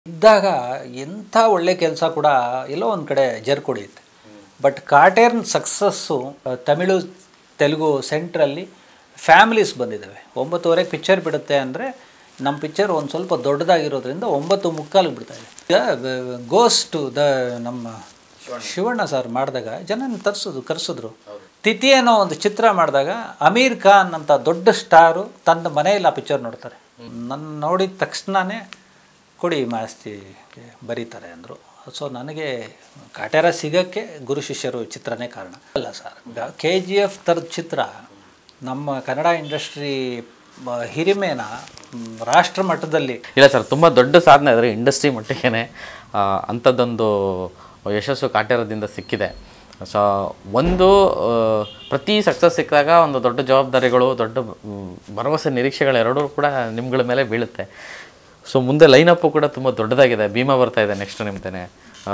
ಇದ್ದಾಗ ಎಂಥ ಒಳ್ಳೆ ಕೆಲಸ ಕೂಡ ಎಲ್ಲೋ ಒಂದು ಕಡೆ ಜರ್ಕೊಡಿಯುತ್ತೆ ಬಟ್ ಕಾಟೇರ್ನ್ ಸಕ್ಸಸ್ಸು ತಮಿಳು ತೆಲುಗು ಸೆಂಟ್ರಲ್ಲಿ ಫ್ಯಾಮಿಲೀಸ್ ಬಂದಿದ್ದಾವೆ ಒಂಬತ್ತುವರೆಗೆ ಪಿಕ್ಚರ್ ಬಿಡುತ್ತೆ ಅಂದರೆ ನಮ್ಮ ಪಿಕ್ಚರ್ ಒಂದು ಸ್ವಲ್ಪ ದೊಡ್ಡದಾಗಿರೋದ್ರಿಂದ ಒಂಬತ್ತು ಮುಕ್ಕಾಲಿಗೆ ಬಿಡ್ತಾ ಇದೆ ಈಗ ಗೋಸ್ಟು ದ ನಮ್ಮ ಶಿವಣ್ಣ ಸರ್ ಮಾಡಿದಾಗ ಜನನ ತರಿಸಿದ್ರು ಕರೆಸಿದ್ರು ತಿಥಿ ಅನ್ನೋ ಒಂದು ಚಿತ್ರ ಮಾಡಿದಾಗ ಅಮೀರ್ ಖಾನ್ ಅಂತ ದೊಡ್ಡ ಸ್ಟಾರು ತನ್ನ ಮನೆಯಲ್ಲಿ ಆ ಪಿಕ್ಚರ್ ನೋಡ್ತಾರೆ ನನ್ನ ನೋಡಿದ ತಕ್ಷಣವೇ ಕೊಡಿ ಮಾಸ್ತಿ ಬರೀತಾರೆ ಅಂದರು ಸೊ ನನಗೆ ಕಾಟೇರ ಸಿಗೋಕ್ಕೆ ಗುರು ಶಿಷ್ಯರು ಚಿತ್ರನೇ ಕಾರಣ ಅಲ್ಲ ಸರ್ ಕೆ ಜಿ ಎಫ್ ಥರದ ಚಿತ್ರ ನಮ್ಮ ಕನ್ನಡ ಇಂಡಸ್ಟ್ರಿ ಮ- ಹಿರಿಮೆನ ಮ್, ರಾಷ್ಟ್ರ ಮಟ್ಟದಲ್ಲಿ ಇಲ್ಲ ಸರ್ ತುಂಬ ದೊಡ್ಡ ಸಾಧನೆ ಆದರೆ ಇಂಡಸ್ಟ್ರಿ ಮಟ್ಟಿಗೆ ಅಂಥದ್ದೊಂದು ಯಶಸ್ಸು ಕಾಟೇರದಿಂದ ಸಿಕ್ಕಿದೆ ಸೊ ಒಂದು ಆ, ಪ್ರತಿ ಸಕ್ಸಸ್ ಸಿಕ್ಕಿದಾಗ ಒಂದು ದೊಡ್ಡ ಜವಾಬ್ದಾರಿಗಳು ದೊಡ್ಡ ಮ್, ಭರವಸೆ ನಿರೀಕ್ಷೆಗಳು ಎರಡೂ ಕೂಡ ನಿಮ್ಗಳ ಮೇಲೆ ಬೀಳುತ್ತೆ ಸೊ ಮುಂದೆ ಲೈನಪ್ಪು ಕೂಡ ತುಂಬ ದೊಡ್ಡದಾಗಿದೆ ಭೀಮಾ ಬರ್ತಾ ಇದೆ ನೆಕ್ಸ್ಟ್ ನಿಮ್ದೇನೆ ಆ,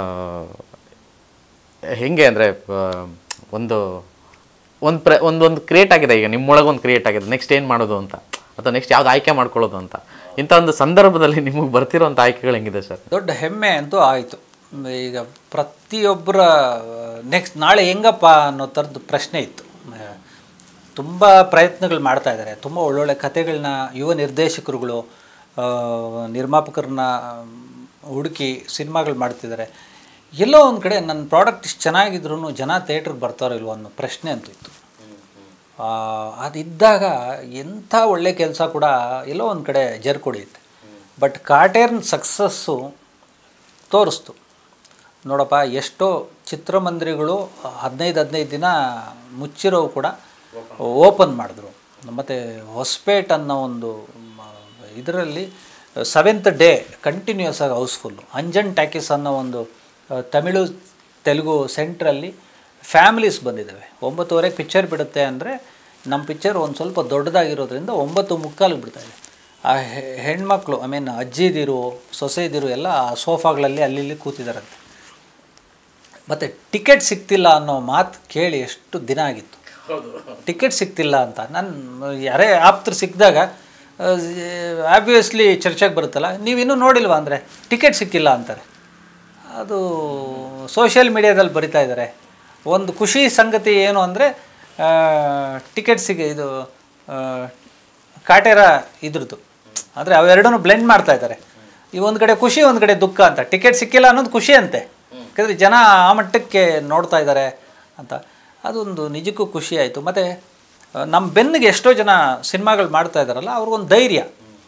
ಹೆಂಗೆ ಅಂದರೆ ಒಂದು ಒಂದು ಪ್ರ ಒಂದೊಂದು ಕ್ರಿಯೇಟ್ ಆಗಿದೆ ಈಗ ನಿಮ್ಮೊಳಗೆ ಒಂದು ಕ್ರಿಯೇಟ್ ಆಗಿದೆ ನೆಕ್ಸ್ಟ್ ಏನು ಮಾಡೋದು ಅಂತ ಅಥವಾ ನೆಕ್ಸ್ಟ್ ಯಾವ್ದು ಆಯ್ಕೆ ಮಾಡ್ಕೊಳ್ಳೋದು ಅಂತ ಇಂಥ ಒಂದು ಸಂದರ್ಭದಲ್ಲಿ ನಿಮಗೆ ಬರ್ತಿರೋಂಥ ಆಯ್ಕೆಗಳು ಹೆಂಗಿದೆ ಸರ್ ದೊಡ್ಡ ಹೆಮ್ಮೆ ಅಂತೂ ಆಯಿತು ಈಗ ಪ್ರತಿಯೊಬ್ಬರ ನೆಕ್ಸ್ಟ್ ನಾಳೆ ಹೆಂಗಪ್ಪ ಅನ್ನೋ ಥರದ್ದು ಪ್ರಶ್ನೆ ಇತ್ತು ತುಂಬ ಪ್ರಯತ್ನಗಳು ಮಾಡ್ತಾ ಇದ್ದಾರೆ ತುಂಬ ಒಳ್ಳೊಳ್ಳೆ ಕಥೆಗಳನ್ನ ಯುವ ನಿರ್ದೇಶಕರುಗಳು ಆ, ನಿರ್ಮಾಪಕರನ್ನ ಹುಡುಕಿ ಸಿನಿಮಾಗಳು ಮಾಡ್ತಿದ್ದಾರೆ ಎಲ್ಲೋ ಒಂದು ಕಡೆ ನನ್ನ ಪ್ರಾಡಕ್ಟ್ ಇಷ್ಟು ಚೆನ್ನಾಗಿದ್ರು ಜನ ಥಿಯೇಟ್ರಿಗೆ ಬರ್ತಾರೋ ಇಲ್ವೋ ಅನ್ನೋ ಪ್ರಶ್ನೆ ಅಂತೂ ಇತ್ತು ಆ, ಅದಿದ್ದಾಗ ಎಂಥ ಒಳ್ಳೆ ಕೆಲಸ ಕೂಡ ಎಲ್ಲೋ ಒಂದು ಕಡೆ ಜರ್ಕೊಡಿಯುತ್ತೆ ಬಟ್ ಕಾಟೇರ್ನ್ ಸಕ್ಸಸ್ಸು ತೋರಿಸ್ತು ನೋಡಪ್ಪ ಎಷ್ಟೋ ಚಿತ್ರಮಂದಿರಗಳು ಹದಿನೈದು ಹದಿನೈದು ದಿನ ಮುಚ್ಚಿರೋವು ಕೂಡ ಓಪನ್ ಮಾಡಿದ್ರು ಮತ್ತು ಹೊಸಪೇಟ್ ಅನ್ನೋ ಒಂದು ಇದರಲ್ಲಿ ಸೆವೆಂತ್ ಡೇ ಕಂಟಿನ್ಯೂಸ್ ಆಗಿ ಹೌಸ್ಫುಲ್ಲು ಅಂಜನ್ ಟ್ಯಾಕಿಸ್ ಅನ್ನೋ ಒಂದು ಆ, ತಮಿಳು ತೆಲುಗು ಸೆಂಟ್ರಲ್ಲಿ ಫ್ಯಾಮಿಲೀಸ್ ಬಂದಿದ್ದಾವೆ ಒಂಬತ್ತುವರೆಗೆ ಪಿಕ್ಚರ್ ಬಿಡುತ್ತೆ ಅಂದರೆ ನಮ್ಮ ಪಿಕ್ಚರ್ ಒಂದು ಸ್ವಲ್ಪ ದೊಡ್ಡದಾಗಿರೋದ್ರಿಂದ ಒಂಬತ್ತು ಮುಕ್ಕಾಲಿಗೆ ಬಿಡ್ತಾ ಇದೆ ಆ ಹೆ- ಹೆಣ್ಮಕ್ಳು ಐ ಮೀನ್ ಅಜ್ಜಿದಿರು ಸೊಸೆದಿರು ಎಲ್ಲ ಆ ಸೋಫಾಗಳಲ್ಲಿ ಅಲ್ಲಿ ಇಲ್ಲಿ ಕೂತಿದ್ದಾರಂತೆ ಮತ್ತು ಟಿಕೆಟ್ ಸಿಗ್ತಿಲ್ಲ ಅನ್ನೋ ಮಾತು ಕೇಳಿ ಎಷ್ಟು ದಿನ ಆಗಿತ್ತು ಟಿಕೆಟ್ ಸಿಗ್ತಿಲ್ಲ ಅಂತ ನಾನು ಯಾರೇ ಆಪ್ತರು ಸಿಕ್ಕಿದಾಗ ಆಬ್ವಿಯಸ್ಲಿ ಚರ್ಚೆಗೆ ಬರುತ್ತಲ್ಲ ನೀವಿನ್ನೂ ನೋಡಿಲ್ವಾ ಅಂದರೆ ಟಿಕೆಟ್ ಸಿಕ್ಕಿಲ್ಲ ಅಂತಾರೆ ಅದು ಸೋಷಿಯಲ್ ಮೀಡಿಯಾದಲ್ಲಿ ಬರಿತಾ ಇದ್ದಾರೆ ಒಂದು ಖುಷಿ ಸಂಗತಿ ಏನು ಅಂದರೆ ಟಿಕೆಟ್ ಸಿಗ ಇದು ಆ, ಕಾಟೇರ ಇದ್ರದ್ದು ಅಂದರೆ ಅವೆರಡನ್ನೂ ಬ್ಲೆಂಡ್ ಮಾಡ್ತಾ ಇದ್ದಾರೆ ಈ ಒಂದು ಕಡೆ ಖುಷಿ ಒಂದು ಕಡೆ ದುಃಖ ಅಂತ ಟಿಕೆಟ್ ಸಿಕ್ಕಿಲ್ಲ ಅನ್ನೋದು ಖುಷಿ ಅಂತೆ ಯಾಕಂದರೆ ಜನ ಆ ಮಟ್ಟಕ್ಕೆ ನೋಡ್ತಾ ಇದ್ದಾರೆ ಅಂತ ಅದೊಂದು ನಿಜಕ್ಕೂ ಖುಷಿ ಆಯಿತು ಮತ್ತು ನಮ್ಮ ಬೆನ್ನಿಗೆ ಎಷ್ಟೋ ಜನ ಸಿನಿಮಾಗಳು ಮಾಡ್ತಾ ಇದ್ದಾರಲ್ಲ ಅವ್ರಿಗೊಂದು ಧೈರ್ಯ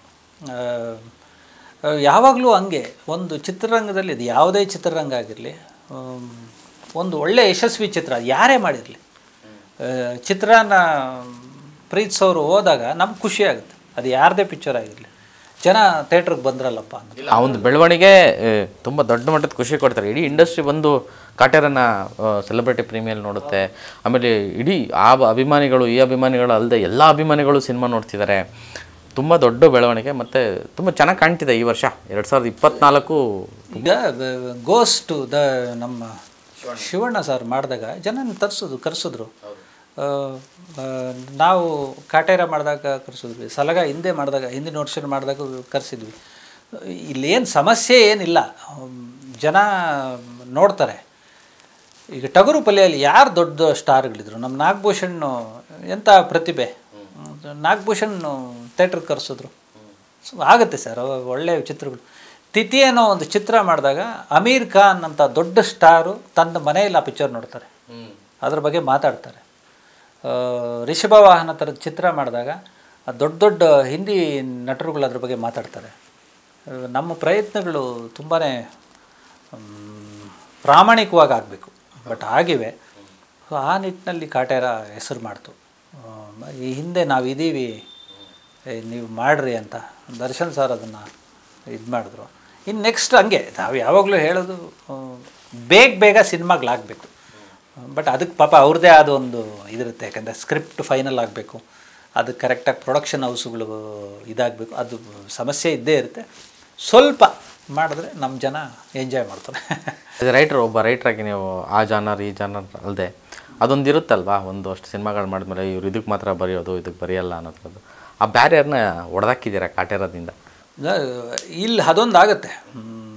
ಯಾವಾಗಲೂ ಹಂಗೆ ಒಂದು ಚಿತ್ರರಂಗದಲ್ಲಿ ಇದು ಯಾವುದೇ ಚಿತ್ರರಂಗ ಆಗಿರಲಿ ಒಂದು ಒಳ್ಳೆಯ ಯಶಸ್ವಿ ಚಿತ್ರ ಯಾರೇ ಮಾಡಿರಲಿ ಚಿತ್ರನ ಪ್ರೀತಿಸೋರು ಹೋದಾಗ ನಮ್ಗೆ ಖುಷಿ ಆಗುತ್ತೆ ಅದು ಯಾರದೇ ಪಿಕ್ಚರ್ ಆಗಿರಲಿ ಜನ ಥಿಯೇಟ್ರಿಗೆ ಬಂದ್ರಲ್ಲಪ್ಪ ಅಂತ ಆ ಒಂದು ಬೆಳವಣಿಗೆ ಆ, ತುಂಬ ದೊಡ್ಡ ಮಟ್ಟದ ಖುಷಿ ಕೊಡ್ತಾರೆ ಇಡೀ ಇಂಡಸ್ಟ್ರಿ ಬಂದು ಕಾಟೇರನ್ನ ಸೆಲೆಬ್ರಿಟಿ ಪ್ರೀಮಿಯಲ್ಲಿ ನೋಡುತ್ತೆ ಆಮೇಲೆ ಇಡೀ ಆ ಬ- ಅಭಿಮಾನಿಗಳು ಈ ಅಭಿಮಾನಿಗಳು ಅಲ್ಲದೆ ಎಲ್ಲ ಅಭಿಮಾನಿಗಳು ಸಿನಿಮಾ ನೋಡ್ತಿದ್ದಾರೆ ತುಂಬ ದೊಡ್ಡ ಬೆಳವಣಿಗೆ ಮತ್ತು ತುಂಬ ಚೆನ್ನಾಗಿ ಕಾಣ್ತಿದೆ ಈ ವರ್ಷ ಎರಡು ಸಾವಿರದ ಇಪ್ಪತ್ನಾಲ್ಕು ಈಗ ಗೋಸ್ಟು ದ ನಮ್ಮ ಶಿವಣ್ಣ ಸರ್ ಮಾಡಿದಾಗ ಜನನ ತರಿಸಿದ್ರು ಕರೆಸಿದ್ರು ಆ, ಆ, ನಾವು ಕಾಟೇರ ಮಾಡಿದಾಗ ಕರೆಸಿದ್ವಿ ಸಲಗ ಹಿಂದೆ ಮಾಡಿದಾಗ ಹಿಂದಿನ ವರ್ಷ ಮಾಡಿದಾಗ ಕರೆಸಿದ್ವಿ ಇಲ್ಲೇನು ಸಮಸ್ಯೆ ಏನಿಲ್ಲ ಹ್ಮ್, ಜನ ನೋಡ್ತಾರೆ ಈಗ ಟಗರು ಪಲ್ಯಲ್ಲಿ ಯಾರು ದೊಡ್ಡ ಸ್ಟಾರ್ಗಳಿದ್ರು ನಮ್ಮ ನಾಗಭೂಷಣ್ ಎಂಥ ಪ್ರತಿಭೆ ನಾಗಭೂಷಣ್ ಥಿಯೇಟ್ರಿಗೆ ಕರೆಸಿದ್ರು ಸೊ ಆಗುತ್ತೆ ಸರ್ ಅವಾಗ ಒಳ್ಳೆಯ ಚಿತ್ರಗಳು ತಿಥಿ ಅನ್ನೋ ಒಂದು ಚಿತ್ರ ಮಾಡಿದಾಗ ಅಮೀರ್ ಖಾನ್ ಅಂತ ದೊಡ್ಡ ಸ್ಟಾರು ತನ್ನ ಮನೆಯಲ್ಲಿ ಆ ಪಿಕ್ಚರ್ ನೋಡ್ತಾರೆ ಅದ್ರ ಬಗ್ಗೆ ಮಾತಾಡ್ತಾರೆ ಆ, ರಿಷಭ ವಾಹನ ಥರದ ಚಿತ್ರ ಮಾಡಿದಾಗ ಆ ದೊಡ್ಡ ದೊಡ್ಡ ಹಿಂದಿ ನಟರುಗಳು ಅದ್ರ ಬಗ್ಗೆ ಮಾತಾಡ್ತಾರೆ ಆ, ನಮ್ಮ ಪ್ರಯತ್ನಗಳು ತುಂಬಾ ಪ್ರಾಮಾಣಿಕವಾಗಿ ಆಗಬೇಕು ಬಟ್ ಆಗಿವೆ ಸೊ ಆ ನಿಟ್ಟಿನಲ್ಲಿ ಕಾಟೇರ ಹೆಸರು ಮಾಡ್ತು ಆ, ಈ ಹಿಂದೆ ನಾವು ಇದ್ದೀವಿ ಏ, ನೀವು ಮಾಡ್ರಿ ಅಂತ ದರ್ಶನ್ ಸರ್ ಅದನ್ನು ಇದು ಮಾಡಿದ್ರು ಇನ್ನು ನೆಕ್ಸ್ಟ್ ಹಂಗೆ ನಾವು ಯಾವಾಗಲೂ ಹೇಳೋದು ಆ, ಬೇಗ ಬೇಗ ಸಿನಿಮಾಗಳಾಗಬೇಕು ಬಟ್ ಅದಕ್ಕೆ ಪಾಪ ಅವ್ರದ್ದೇ ಆದ ಒಂದು ಇದಿರುತ್ತೆ ಯಾಕಂದರೆ ಸ್ಕ್ರಿಪ್ಟ್ ಫೈನಲ್ ಆಗಬೇಕು ಅದಕ್ಕೆ ಕರೆಕ್ಟಾಗಿ ಪ್ರೊಡಕ್ಷನ್ ಹೌಸ್ಗಳು ಇದಾಗಬೇಕು ಅದು ಸಮಸ್ಯೆ ಇದ್ದೇ ಇರುತ್ತೆ ಸ್ವಲ್ಪ ಮಾಡಿದ್ರೆ ನಮ್ಮ ಜನ ಎಂಜಾಯ್ ಮಾಡ್ತಾರೆ ರೈಟರ್ ಒಬ್ಬ ರೈಟ್ರಾಗಿ ನೀವು ಆ ಜಾನರ್ ಈ ಜಾನರ್ ಅಲ್ಲದೆ ಅದೊಂದು ಇರುತ್ತಲ್ವಾ ಒಂದು ಅಷ್ಟು ಸಿನಿಮಾಗಳು ಮಾಡಿದ್ಮೇಲೆ ಇವ್ರು ಇದಕ್ಕೆ ಮಾತ್ರ ಬರೆಯೋದು ಇದಕ್ಕೆ ಬರೆಯಲ್ಲ ಅನ್ನೋದು ಆ ಬ್ಯಾರಿಯರ್ನ ಒಡೆದಾಕಿದ್ದೀರಾ ಕಾಟೇರದಿಂದ ನ- ಇಲ್ಲಿ ಅದೊಂದು ಆಗುತ್ತೆ ಹ್ಮ್,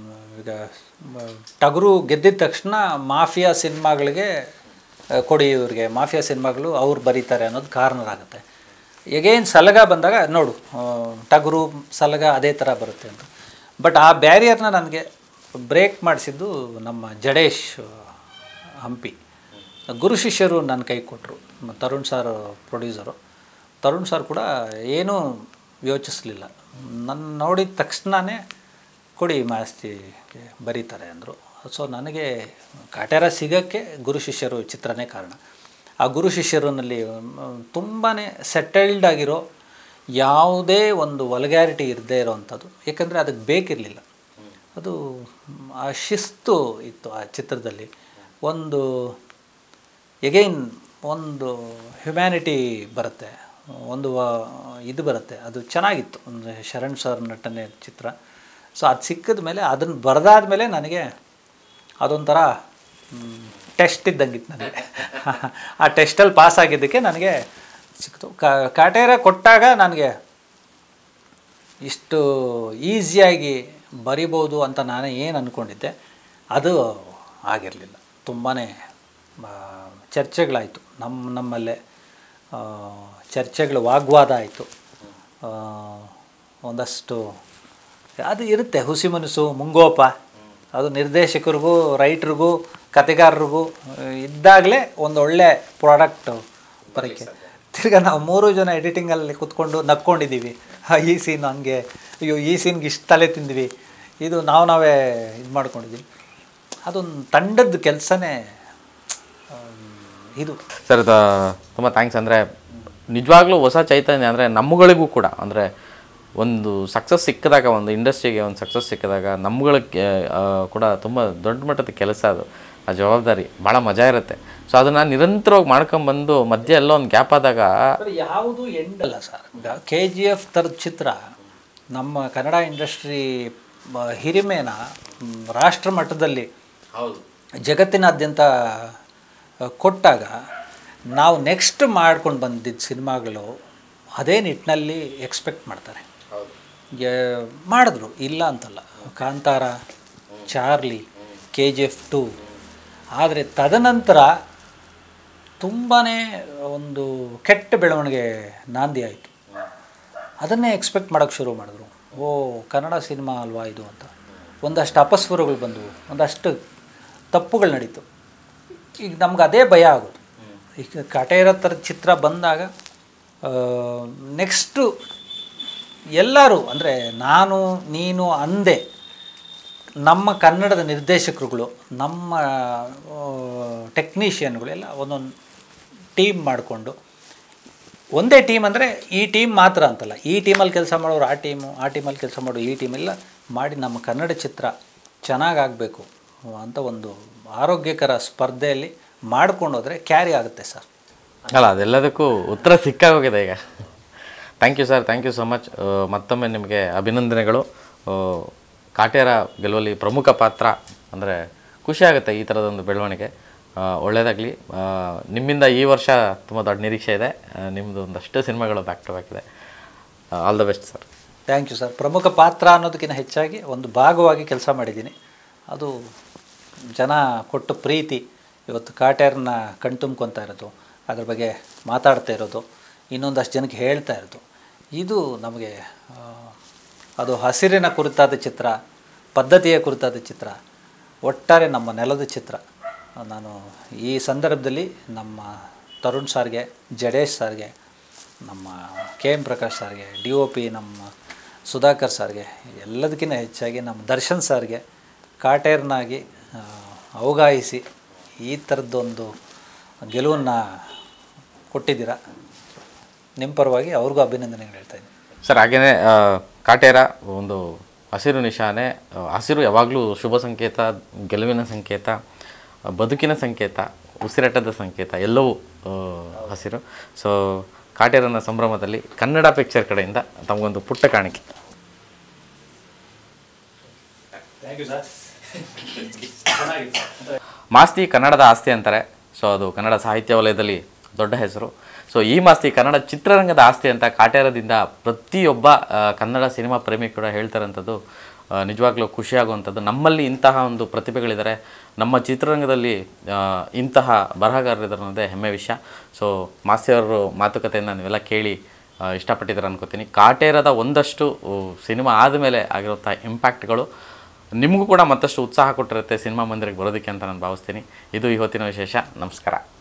ಈಗ ಮ- ಟಗರು ಗೆದ್ದಿದ ತಕ್ಷಣ ಮಾಫಿಯಾ ಸಿನಿಮಾಗಳಿಗೆ ಆ, ಕೊಡಿ ಇವ್ರಿಗೆ ಮಾಫಿಯಾ ಸಿನಿಮಾಗಳು ಅವ್ರು ಬರೀತಾರೆ ಅನ್ನೋದು ಕಾರಣರಾಗುತ್ತೆ ಎಗೇನ್ ಸಲಗ ಬಂದಾಗ ನೋಡು ಆ, ಟಗರು ಸಲಗ ಅದೇ ಥರ ಬರುತ್ತೆ ಅಂತ ಬಟ್ ಆ ಬ್ಯಾರಿಯರ್ನ ನನಗೆ ಬ್ರೇಕ್ ಮಾಡಿಸಿದ್ದು ನಮ್ಮ ಜಡೇಶ್ ಹಂಪಿ ಗುರು ಶಿಷ್ಯರು ನನ್ನ ಕೈ ಕೊಟ್ಟರು Tarun sir producer Tarun sir ಕೂಡ ಏನೂ ಯೋಚಿಸಲಿಲ್ಲ ನನ್ನ ನೋಡಿದ ತಕ್ಷಣವೇ ಕೊಡಿ ಮಾಸ್ತಿ ಬರೀತಾರೆ ಅಂದರು ಸೊ ನನಗೆ ಕಾಟ್ಯಾರ ಸಿಗೋಕ್ಕೆ ಗುರು ಶಿಷ್ಯರು ಚಿತ್ರನೇ ಕಾರಣ ಆ ಗುರು ಶಿಷ್ಯರಲ್ಲಿ ತುಂಬಾ ಸೆಟಲ್ಡ್ ಆಗಿರೋ ಯಾವುದೇ ಒಂದು ವಲ್ಗ್ಯಾರಿಟಿ ಇರದೇ ಇರೋವಂಥದ್ದು ಏಕೆಂದರೆ ಅದಕ್ಕೆ ಬೇಕಿರಲಿಲ್ಲ ಅದು ಆ ಶಿಸ್ತು ಇತ್ತು ಆ ಚಿತ್ರದಲ್ಲಿ ಒಂದು ಎಗೈನ್ ಒಂದು ಹ್ಯುಮ್ಯಾನಿಟಿ ಬರುತ್ತೆ ಒಂದು ವ- ಇದು ಬರುತ್ತೆ ಅದು ಚೆನ್ನಾಗಿತ್ತು ಒಂದು ಶರಣ್ ಸರ್ ನಟನೆ ಚಿತ್ರ ಸೊ ಅದು ಸಿಕ್ಕಿದ ಮೇಲೆ ಅದನ್ನು ಬರೆದಾದ ಮೇಲೆ ನನಗೆ ಅದೊಂಥರ ಟೆಸ್ಟ್ ಇದ್ದಂಗಿತ್ತು ನನಗೆ ಆ ಟೆಸ್ಟಲ್ಲಿ ಪಾಸ್ ಆಗಿದ್ದಕ್ಕೆ ನನಗೆ ಸಿಕ್ತು ಕಾ- ಕಾಟೇರ ಕೊಟ್ಟಾಗ ನನಗೆ ಇಷ್ಟು ಈಸಿಯಾಗಿ ಬರಿಬೋದು ಅಂತ ನಾನು ಏನು ಅಂದ್ಕೊಂಡಿದ್ದೆ ಅದು ಆಗಿರಲಿಲ್ಲ ತುಂಬಾ ಚರ್ಚೆಗಳಾಯಿತು ನಮ್ಮ ನಮ್ಮಲ್ಲೇ ಆ, ಚರ್ಚೆಗಳು ವಾಗ್ವಾದ ಆಯಿತು ಒಂದಷ್ಟು ಅದು ಇರುತ್ತೆ ಹುಸಿ ಮನಸ್ಸು ಮುಂಗೋಪ ಅದು ನಿರ್ದೇಶಕರಿಗೂ ರೈಟ್ರಿಗೂ ಕತೆಗಾರರಿಗೂ ಇದ್ದಾಗಲೇ ಒಂದು ಒಳ್ಳೆ ಪ್ರಾಡಕ್ಟ್ ಬರೋಕ್ಕೆ ತಿರ್ಗಾ ನಾವು ಮೂರು ಜನ ಎಡಿಟಿಂಗಲ್ಲಿ ಕೂತ್ಕೊಂಡು ನಕ್ಕೊಂಡಿದ್ದೀವಿ ಹಾ, ಈ ಸೀನ್ ಹಂಗೆ ಅಯ್ಯೋ ಈ ಸೀನ್ಗೆ ಇಷ್ಟು ತಲೆ ತಿಂದ್ವಿ ಇದು ನಾವು ನಾವೇ ಇದು ಮಾಡ್ಕೊಂಡಿದ್ದೀವಿ ಅದೊಂದು ತಂಡದ ಕೆಲಸನೇ ಇದು ಸರ್ ತುಂಬ ಥ್ಯಾಂಕ್ಸ್ ಅಂದರೆ ನಿಜವಾಗ್ಲೂ ಹೊಸ ಚೈತನ್ಯ ಅಂದರೆ ನಮ್ಮಗಳಿಗೂ ಕೂಡ ಅಂದರೆ ಒಂದು ಸಕ್ಸಸ್ ಸಿಕ್ಕಿದಾಗ ಒಂದು ಇಂಡಸ್ಟ್ರಿಗೆ ಒಂದು ಸಕ್ಸಸ್ ಸಿಕ್ಕಿದಾಗ ನಮ್ಮಗಳಿಗೆ ಆ, ಕೂಡ ತುಂಬ ದೊಡ್ಡ ಮಟ್ಟದ ಕೆಲಸ ಅದು ಆ ಜವಾಬ್ದಾರಿ ಭಾಳ ಮಜಾ ಇರುತ್ತೆ ಸೊ ಅದನ್ನು ನಿರಂತರವಾಗಿ ಮಾಡ್ಕೊಂಬಂದು ಮಧ್ಯೆ ಎಲ್ಲೋ ಒಂದು ಗ್ಯಾಪ್ ಆದಾಗ ಯಾವುದು ಎಂಡ್ ಅಲ್ಲ ಸರ್ ಕೆ ಜಿ ಎಫ್ ಥರದ ಚಿತ್ರ ನಮ್ಮ ಕನ್ನಡ ಇಂಡಸ್ಟ್ರಿ ಮ- ಹಿರಿಮೆನ ಮ್, ರಾಷ್ಟ್ರ ಮಟ್ಟದಲ್ಲಿ ಹೌದು ಜಗತ್ತಿನಾದ್ಯಂತ ಆ, ಕೊಟ್ಟಾಗ ನಾವು ನೆಕ್ಸ್ಟ್ ಮಾಡ್ಕೊಂಡು ಬಂದಿದ್ದ ಸಿನಿಮಾಗಳು ಅದೇ ನಿಟ್ಟಿನಲ್ಲಿ ಎಕ್ಸ್ಪೆಕ್ಟ್ ಮಾಡ್ತಾರೆ ಹೌದು ಗೆ- ಮಾಡಿದ್ರು ಇಲ್ಲ ಅಂತಲ್ಲ Kantara Charlie K G F two ಆದರೆ ತದನಂತರ ತುಂಬಾ ಒಂದು ಕೆಟ್ಟ ಬೆಳವಣಿಗೆ ನಾಂದಿ ಆಯಿತು ಅದನ್ನೇ ಎಕ್ಸ್ಪೆಕ್ಟ್ ಮಾಡೋಕ್ಕೆ ಶುರು ಮಾಡಿದ್ರು ಓ ಕನ್ನಡ ಸಿನಿಮಾ ಅಲ್ವಾ ಇದು ಅಂತ ಒಂದಷ್ಟು ಅಪಸ್ವರಗಳು ಬಂದವು ಒಂದಷ್ಟು ತಪ್ಪುಗಳು ನಡೀತು ಈಗ ನಮ್ಗೆ ಅದೇ ಭಯ ಆಗೋದು ಈಗ ಕಾಟೇರ ಥರದ ಚಿತ್ರ ಬಂದಾಗ ನೆಕ್ಸ್ಟು ಎಲ್ಲರೂ ಅಂದರೆ ನಾನು ನೀನು ಅಂದೆ ನಮ್ಮ ಕನ್ನಡದ ನಿರ್ದೇಶಕರುಗಳು ನಮ್ಮ ಟೆಕ್ನಿಷಿಯನ್ಗಳು ಎಲ್ಲ ಒಂದೊಂದು ಟೀಮ್ ಮಾಡಿಕೊಂಡು ಒಂದೇ ಟೀಮ್ ಅಂದರೆ ಈ ಟೀಮ್ ಮಾತ್ರ ಅಂತಲ್ಲ ಈ ಟೀಮಲ್ಲಿ ಕೆಲಸ ಮಾಡೋರು ಆ ಟೀಮು ಆ ಟೀಮಲ್ಲಿ ಕೆಲಸ ಮಾಡೋರು ಈ ಟೀಮೆಲ್ಲ ಮಾಡಿ ನಮ್ಮ ಕನ್ನಡ ಚಿತ್ರ ಚೆನ್ನಾಗಾಗಬೇಕು ಅಂತ ಒಂದು ಆರೋಗ್ಯಕರ ಸ್ಪರ್ಧೆಯಲ್ಲಿ ಮಾಡ್ಕೊಂಡು ಹೋದರೆ ಕ್ಯಾರಿ ಆಗುತ್ತೆ ಸರ್ ಅಲ್ಲ ಅದೆಲ್ಲದಕ್ಕೂ ಉತ್ತರ ಸಿಕ್ಕಾಗೋಗಿದೆ ಈಗ thank you sir thank you so much ಮತ್ತೊಮ್ಮೆ ನಿಮಗೆ ಅಭಿನಂದನೆಗಳು ಆ, ಕಾಟೇರ ಗೆಲುವಲ್ಲಿ ಪ್ರಮುಖ ಪಾತ್ರ ಅಂದರೆ ಖುಷಿಯಾಗುತ್ತೆ ಈ ಥರದೊಂದು ಬೆಳವಣಿಗೆ ಒಳ್ಳೆಯದಾಗಲಿ ನಿಮ್ಮಿಂದ ಈ ವರ್ಷ ತುಂಬ ದೊಡ್ಡ ನಿರೀಕ್ಷೆ ಇದೆ ನಿಮ್ಮದು ಒಂದಷ್ಟು ಸಿನಿಮಾಗಳು ಬ್ಯಾಕ್ ಟು ಬ್ಯಾಕ್ ಇದೆ all the best sir thank you sir ಪ್ರಮುಖ ಪಾತ್ರ ಅನ್ನೋದಕ್ಕಿಂತ ಹೆಚ್ಚಾಗಿ ಒಂದು ಭಾಗವಾಗಿ ಕೆಲಸ ಮಾಡಿದ್ದೀನಿ ಅದು ಜನ ಕೊಟ್ಟ ಪ್ರೀತಿ ಇವತ್ತು ಕಾಟೇರನ್ನ ಕಣ್ತುಂಬ್ಕೊತಾ ಇರೋದು ಅದ್ರ ಬಗ್ಗೆ ಮಾತಾಡ್ತಾ ಇರೋದು ಇನ್ನೊಂದಷ್ಟು ಜನಕ್ಕೆ ಹೇಳ್ತಾ ಇರೋದು ಇದು ನಮಗೆ ಆ, ಅದು ಹಸಿರಿನ ಕುರಿತಾದ ಚಿತ್ರ ಪದ್ಧತಿಯ ಕುರಿತಾದ ಚಿತ್ರ ಒಟ್ಟಾರೆ ನಮ್ಮ ನೆಲದ ಚಿತ್ರ ನಾನು ಈ ಸಂದರ್ಭದಲ್ಲಿ ನಮ್ಮ ತರುಣ್ ಸಾರ್ಗೆ ಜಡೇಶ್ ಸಾರ್ಗೆ ನಮ್ಮ ಕೆ ಎಮ್ ಪ್ರಕಾಶ್ ಸರ್ಗೆ ಡಿ ಒ ಪಿ ನಮ್ಮ ಸುಧಾಕರ್ ಸರ್ಗೆ ಎಲ್ಲದಕ್ಕಿಂತ ಹೆಚ್ಚಾಗಿ ನಮ್ಮ ದರ್ಶನ್ ಸರ್ಗೆ ಕಾಟೇರ್ನಾಗಿ ಆ, ಅವಗಾಯಿಸಿ ಈ ಥರದ್ದೊಂದು ಗೆಲುವನ್ನು ಕೊಟ್ಟಿದ್ದೀರಾ ನಿಮ್ಮ ಪರವಾಗಿ ಅವ್ರಿಗೂ ಅಭಿನಂದನೆಗಳು ಹೇಳ್ತಾ ಇದ್ದೀನಿ ಸರ್ ಹಾಗೆಯೇ ಕಾಟೇರ ಒಂದು ಹಸಿರು ನಿಶಾನೆ ಆ, ಹಸಿರು ಯಾವಾಗಲೂ ಶುಭ ಸಂಕೇತ ಗೆಲುವಿನ ಸಂಕೇತ ಆ, ಬದುಕಿನ ಸಂಕೇತ ಉಸಿರಾಟದ ಸಂಕೇತ ಎಲ್ಲವೂ ಆ, ಹಸಿರು ಸೊ ಕಾಟೇರನ ಸಂಭ್ರಮದಲ್ಲಿ ಕನ್ನಡ ಪಿಕ್ಚರ್ ಕಡೆಯಿಂದ ತಮಗೊಂದು ಪುಟ್ಟ ಕಾಣಿಕೆ ಮಾಸ್ತಿ ಕನ್ನಡದ ಆಸ್ತಿ ಅಂತಾರೆ ಸೊ ಅದು ಕನ್ನಡ ಸಾಹಿತ್ಯ ವಲಯದಲ್ಲಿ ದೊಡ್ಡ ಹೆಸರು ಸೊ ಈ ಮಾಸ್ತಿ ಕನ್ನಡ ಚಿತ್ರರಂಗದ ಆಸ್ತಿ ಅಂತ ಕಾಟೇರದಿಂದ ಪ್ರತಿಯೊಬ್ಬ ಆ, ಕನ್ನಡ ಸಿನಿಮಾ ಪ್ರೇಮಿ ಕೂಡ ಹೇಳ್ತಾರಂಥದ್ದು ಆ, ನಿಜವಾಗ್ಲೂ ಖುಷಿಯಾಗುವಂಥದ್ದು ನಮ್ಮಲ್ಲಿ ಇಂತಹ ಒಂದು ಪ್ರತಿಭೆಗಳಿದ್ದಾರೆ ನಮ್ಮ ಚಿತ್ರರಂಗದಲ್ಲಿ ಆ, ಇಂತಹ ಬರಹಗಾರರಿದ್ದಾರೆ ಅನ್ನೋದೇ ಹೆಮ್ಮೆ ವಿಷಯ ಸೊ ಮಾಸ್ತಿಯವರು ಮಾತುಕತೆಯನ್ನು ನೀವೆಲ್ಲ ಕೇಳಿ ಆ, ಇಷ್ಟಪಟ್ಟಿದ್ದಾರೆ ಅನ್ಕೋತೀನಿ ಕಾಟೇರದ ಒಂದಷ್ಟು ಉ, ಸಿನಿಮಾ ಆದಮೇಲೆ ಆಗಿರುವಂಥ ಇಂಪ್ಯಾಕ್ಟ್ಗಳು ನಿಮಗೂ ಕೂಡ ಮತ್ತಷ್ಟು ಉತ್ಸಾಹ ಕೊಟ್ಟಿರುತ್ತೆ ಸಿನಿಮಾ ಮಂದಿರಕ್ಕೆ ಬರೋದಕ್ಕೆ ಅಂತ ನಾನು ಭಾವಿಸ್ತೀನಿ ಇದು ಇವತ್ತಿನ ವಿಶೇಷ ನಮಸ್ಕಾರ